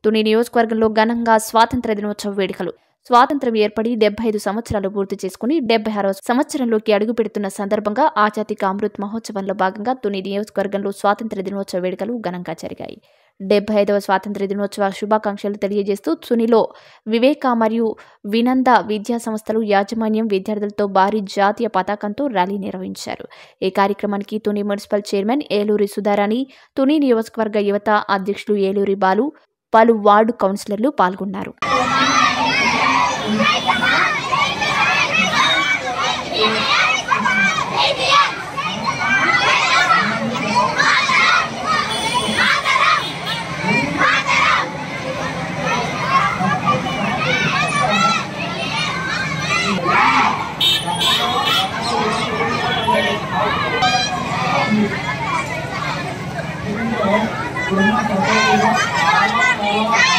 తుని నియోజకవర్గంలో ఘనంగా స్వాతంత్ర దినోత్సవ వేడుకలు స్వాతంత్రం ఏర్పడి డెబ్బై ఐదు సంవత్సరాలు పూర్తి చేసుకుని డెబ్బై ఆరవ సంవత్సరంలోకి అడుగు పెడుతున్న సందర్భంగా ఆజాదీక అమృత్ మహోత్సవంలో భాగంగా తుని నియోజకవర్గంలో స్వాతంత్ర దినోత్సవ వేడుకలు ఘనంగా జరిగాయి డెబ్బై ఐదవ స్వాతంత్ర దినోత్సవ శుభాకాంక్షలు తెలియజేస్తూ తునిలో వివేక మరియు వినంద విద్యా సంస్థలు యాజమాన్యం విద్యార్థులతో భారీ జాతీయ పతాకంతో ర్యాలీ నిర్వహించారు ఈ కార్యక్రమానికి తుని మున్సిపల్ చైర్మన్ ఏలూరి సుధారాణి తుని నియోజకవర్గ యువత అధ్యక్షులు ఏలూరి బాలు పలు వార్డు కౌన్సిలర్లు పాల్గొన్నారు Terima kasih.